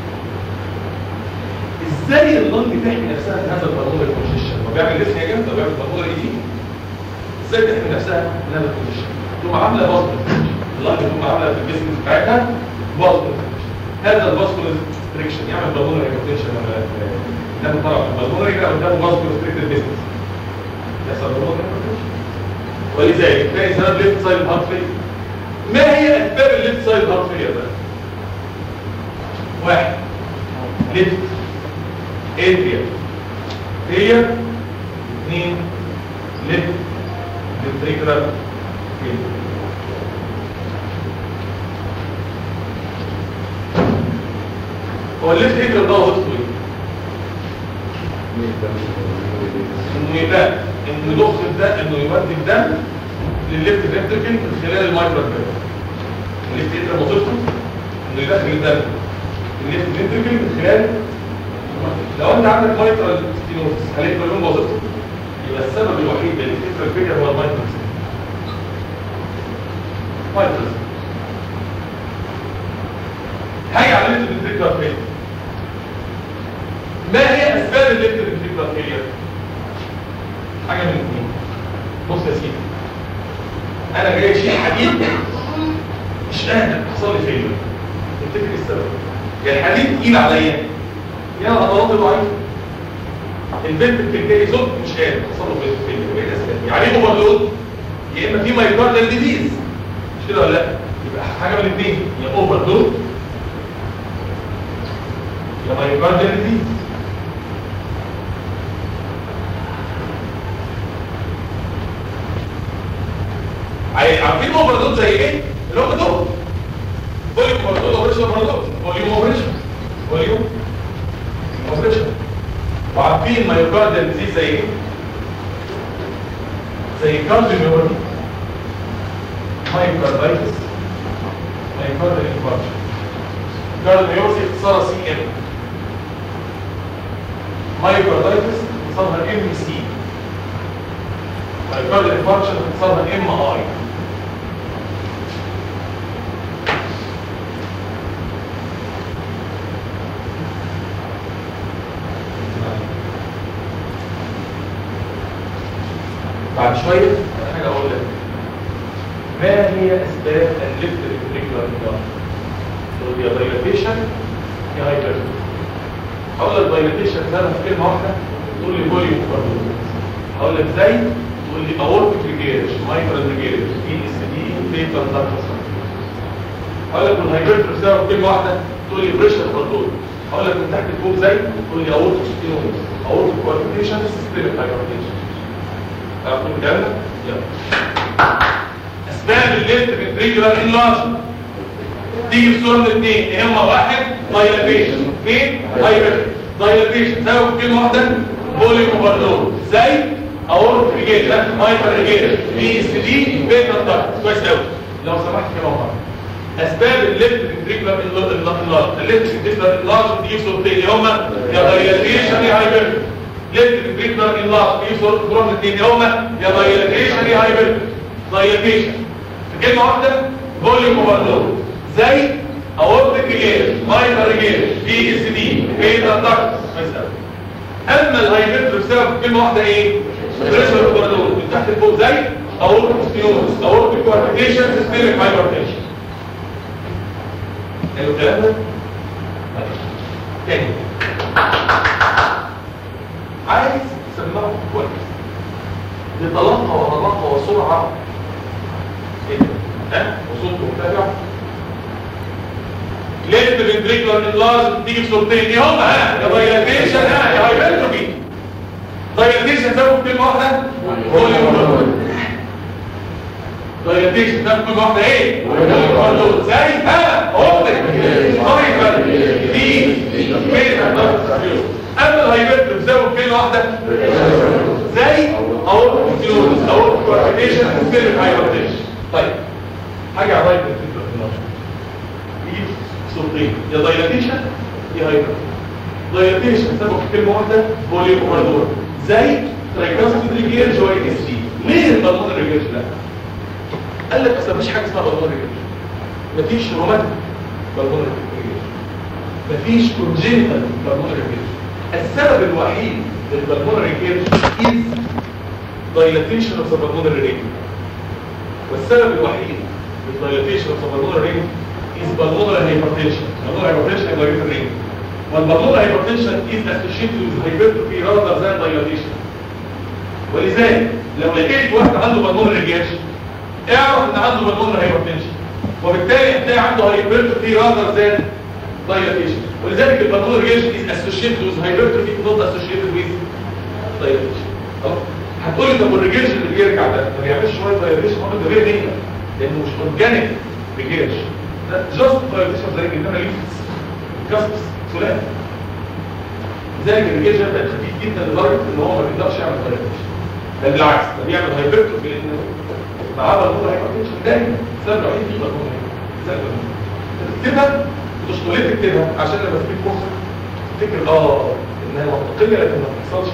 ازاي اللنج تحمي نفسها من هذا البالمونري كونجيشن هو بيعمل لسه يا جنب بيعمل بالمونري ايدي ازاي تحمي نفسها من هذا الكونجيشن تقوم عامله باسكول اللنج تقوم عامله في الجسم بتاعتها باسكول هذا الباسكول ريكشن يعمل بالمونري هايبرتنشن ولا ده طبعا البالمونري ده قدامه باسكول ستريكتد ديستنس يحصل بالمونري هايبرتنشن ولذلك تاني سبب ليفت سايد هارت فيلير ما هي اسباب الليفت سايد هارت فيلير ده واحد ليفت اتريا فيلير اثنين ليفت ventricular failure هو الليفت اتريا ده وظيفته ايه؟ انه يبقى انه يضخ الدم انه يودي الدم للليفت فنتركل من خلال المايكرو فيرس الليفت اتريا وظيفته انه يدخل الدم الليفت فنتركل من خلال لو انت عندك مايكرو ستينوزس هل يبقى لون وظيفته يبقى السبب الوحيد للليفت اتريا فيلير هو المايكرو مايكرو هاي على الليفت فنتركل فيلير ما هي اسباب الليفت فنتركل فيلير حاجه من الاثنين بص يا سيدي انا جاي اشيل حديد مش قادر حصل لي فيلير تفتكر السبب يا الحديد تقيل عليا يا عضلاتي ضعيفه البنت بتنتهي زوج مش قادر حصل له فيلير ايه الاسباب يعني اوفرلود يا اما في مايكاردال ديزيز مش كده ولا لا يبقى حاجه من الاثنين يا اوفرلود يا مايكاردال ديزيز عارفين اوفرلود زي ايه اللي هو دول فوليوم اوفرلود اوبريشن اوفرلود فوليوم اوبريشن فوليوم اوبريشن وعارفين مايوكارديال ديزيز زي ايه زي كارديوميوباثي مايوكاردايتس مايوكارديال انفاركشن كارديوميوباثي اختصارها سي ام مايوكاردايتس اختصارها ام سي مايوكارديال انفاركشن اختصارها ام اي بعد شوية أنا حاجة أقول لك ما هي أسباب الليفت ريكولار انجار؟ تقول يا دايلاتيشن يا هايبرتون هقول لك دايلاتيشن ده في كلمة واحدة تقول لي فوليوم برضه هقول لك ازاي؟ تقول لي اورتيك ريجيرش مايكرال ريجيرش اي اس دي بيتر داكتس هقول لك الهايبرتون ده في كلمة واحدة تقول لي بريشر برضه هقول لك من تحت لفوق زي تقول لي اورتيك ستينوز اورتيك كواليفيكيشن سيستميك هايبرتيشن أقول كده يلا أسباب الليفت فنتريكولار انلارجمنت تيجي في صورة من اثنين يا إما واحد دايلاتيشن اثنين هايبرتون دايلاتيشن سبب كلمة واحدة فوليوم اوفرلود زي اورت ريجيت مايكرو ريجيت بي اس دي بيتا داكت كويس قوي لو سمحت كده مرة اسباب الليفت فنتريكولار انلارجمنت الليفت فنتريكولار انلارجمنت دي في صورتين اللي هما يا دايلاتيشن يا هايبرتون ليفت فنتريكولار انلارج في صوره من الاثنين هما يا دايلاتيشن يا هايبر دايلاتيشن كلمه واحده فوليوم اوفرلود زي اورتيك ريجير ماينر ريجير بي اس دي بيتا داكت مثلا اما الهايبر بسبب كلمه واحده ايه بريشر اوفرلود من تحت لفوق زي اورتيك ستينوز اورتيك كوارتيشن سيستميك هايبرتيشن حلو الكلام ده تاني عايز تسمعه كويس بطلاقه وطلاقه وسرعه كده ها وصوت مرتفع ليفت فنتريكولار انلارج تيجي في صورتين ايه هم ها يا دايلاتيشن ها يا هايبرتروفي دايلاتيشن سبب كلمه واحده فوليوم دايلاتيشن سبب كلمه واحده ايه فوليوم زي ها اوبتيك هايبر دي بيتا اما الهايبرتروفي سبب كلمه واحده زي اورتيك اورتيك كوارتيشن سيستميك هايبرتيشن طيب حاجه على رايك يجيب صورتين يا دايلاتيشن يا هايبر دايلاتيشن سبب كلمه واحده فوليوم اوفردور زي ترايكاستيد ريجيرج و اس سي ليه البلمون ريجيرج لا قال لك اصل مفيش حاجه اسمها بلمون ريجيرج مفيش روماتيك بلمون ريجيرج مفيش كونجينيتال بلمون ريجيرج السبب الوحيد للبلمون ريجيرج از dilatation of the pulmonary ring والسبب الوحيد للدايلاتيشن of the pulmonary ring is pulmonary hypertension pulmonary hypertension is dilated ring والpulmonary hypertension is associated with hypertrophy rather than dilatation ولذلك لو لقيت واحد عنده pulmonary regurg اعرف ان عنده pulmonary hypertension وبالتالي هتلاقي عنده hypertrophy rather than dilatation ولذلك الpulmonary regurg is associated with hypertrophy not associated with dilatation خلاص هتقول لي طب والريجيرش اللي بيرجع ده ما بيعملش شويه دايليشن هو ده غير نيه لانه مش اورجانيك ريجيرش ده جاست دايليشن زي انما ليه كاستس فلان لذلك الريجيرش ده بقى خفيف جدا لدرجه ان هو ما بيقدرش يعمل دايليشن بل بالعكس ده بيعمل هايبرتروفي لان معاه بالمون هايبرتنشن دايما السبب الوحيد فيه بالمون هايبرتنشن تكتبها مش ليه تكتبها عشان لما تجيب مخك تفتكر اه انها منطقيه لكن ما بتحصلش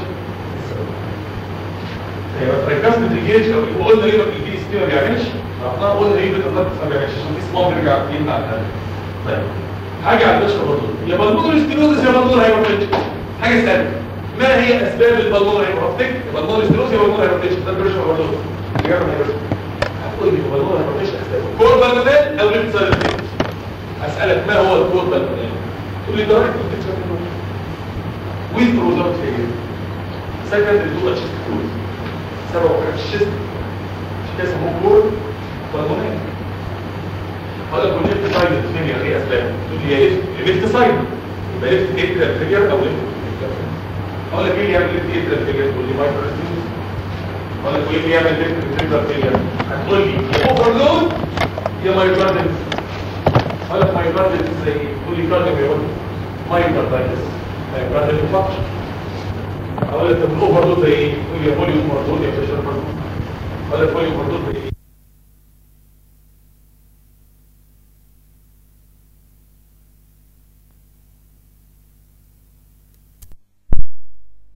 يبقى تركزت في الجيش لو قلنا ليه الجي اس تي ما بيعملش احنا قلنا ليه بيتا بلاد ما بيعملش عشان في سمول بيرجع يمنع الهدف طيب حاجه على البشره برضه يا بالمونر ستيروزس يا بالمونر هايبرتنشن حاجه ثانيه ما هي اسباب البالمونر هايبرتنشن بالمونر ستيروزس يا بالمونر هايبرتنشن ده البشره برضه بيعمل هايبرتنشن هتقول لي بالمونر هايبرتنشن اسباب كور بالمونر او ليفت سايد اسالك ما هو الكور بالمونر تقول لي ده رايك بتكتب ويز بروزرت فيجر سكندري تو اتش كروز سبب الشيست مش كده اسمه كور بالمونري هقول لك والليفت سايد فين ايه اسباب تقول لي يا ليفت سايد يبقى ليفت اتريال فيجر او ليفت هقول لك ايه يعمل ليفت اتريال فيجر تقول لي مايكروستيوز هقول لك ايه يعمل ليفت اتريال فيجر هتقول لي يا اوفرلود يا مايكروستيوز هقول لك مايكروستيوز زي ايه تقول لي كارديو يقول مايكروستيوز مايكروستيوز فانكشن اقول لك طب الاوفرلود زي ايه تقول لي فوليوم مردود يا فيشر مردود اقول لك فوليوم مردود زي ايه